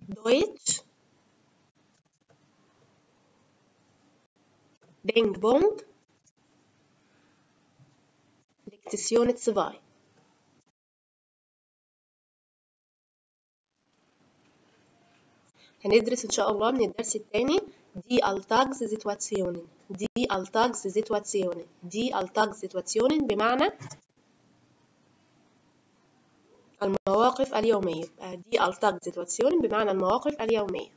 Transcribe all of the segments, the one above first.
Deutsch Bing Bong Lektion 2 هندرس إن شاء الله من الدرس الثاني دي Alltagssituationen دي Alltagssituationen دي Alltagssituationen بمعنى المواقف اليومية دي Alltagssituationen بمعنى المواقف اليومية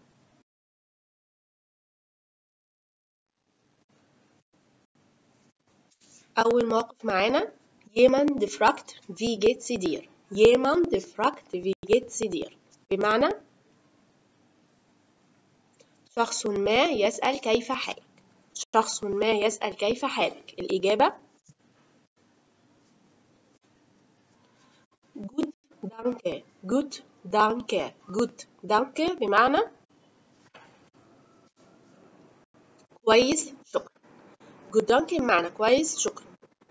أول موقف معانا jemand fragt wie geht's dir jemand fragt wie geht's dir بمعنى شخص ما يسأل كيف حالك شخص ما يسأل كيف حالك الإجابة good danke good danke good danke بمعنى كويس شكرا good danke بمعنى كويس شكرا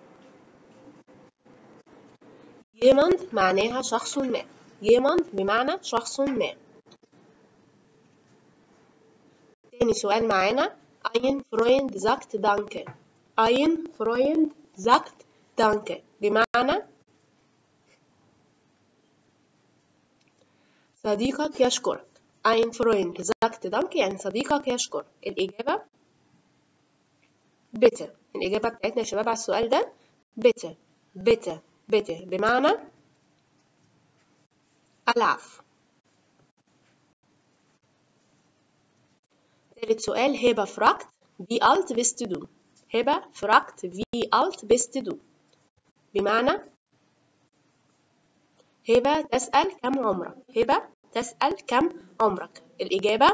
jemand معناها شخص ما jemand بمعنى شخص ما تاني سؤال معانا ein Freund sagt danke ein Freund sagt danke بمعنى صديقك يشكرك ein Freund sagt danke يعني صديقك يشكرك الإجابة bitte الإجابة بتاعتنا يا شباب على السؤال ده bitte bitte bitte بمعنى العفو ثالث سؤال هبة fragt wie alt bist du هبة fragt wie alt bist du بمعنى هبة تسأل كم عمرك هبة تسأل كم عمرك الإجابة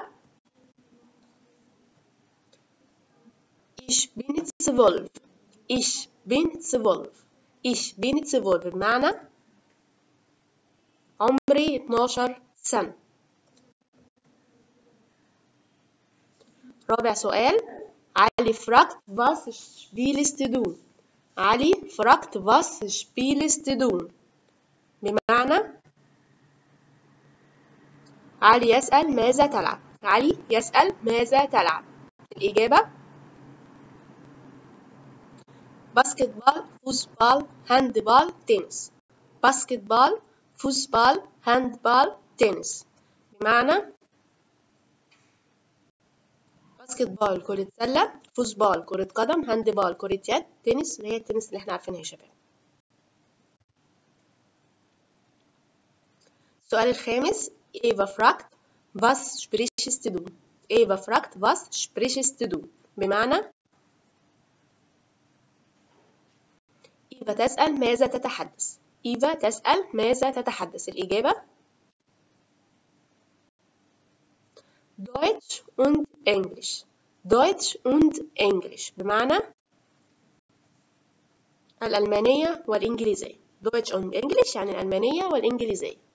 Ich bin zwölf Ich bin zwölf Ich bin zwölf بمعنى عمري 12 سنة رابع سؤال علي fragt was spielst du علي fragt was spielst du بمعنى علي يسأل ماذا تلعب علي يسأل ماذا تلعب الإجابة باسكتبول فوتبال هاندبال تنس باسكتبول فوتبال هاندبال تنس بمعنى باسكتبول كرة سلة فوتبال كرة قدم هاندبال كرة يد تنس اللي هي التنس اللي احنا عارفينها يا شباب السؤال الخامس إيفا فراكت was sprichst du إيفا فراكت was sprichst du بمعنى إيفا تسأل ماذا تتحدث إيفا تسأل ماذا تتحدث الإجابة Deutsch und Englisch Deutsch und Englisch بمعنى الألمانية والإنجليزية Deutsch und English يعني الألمانية والإنجليزية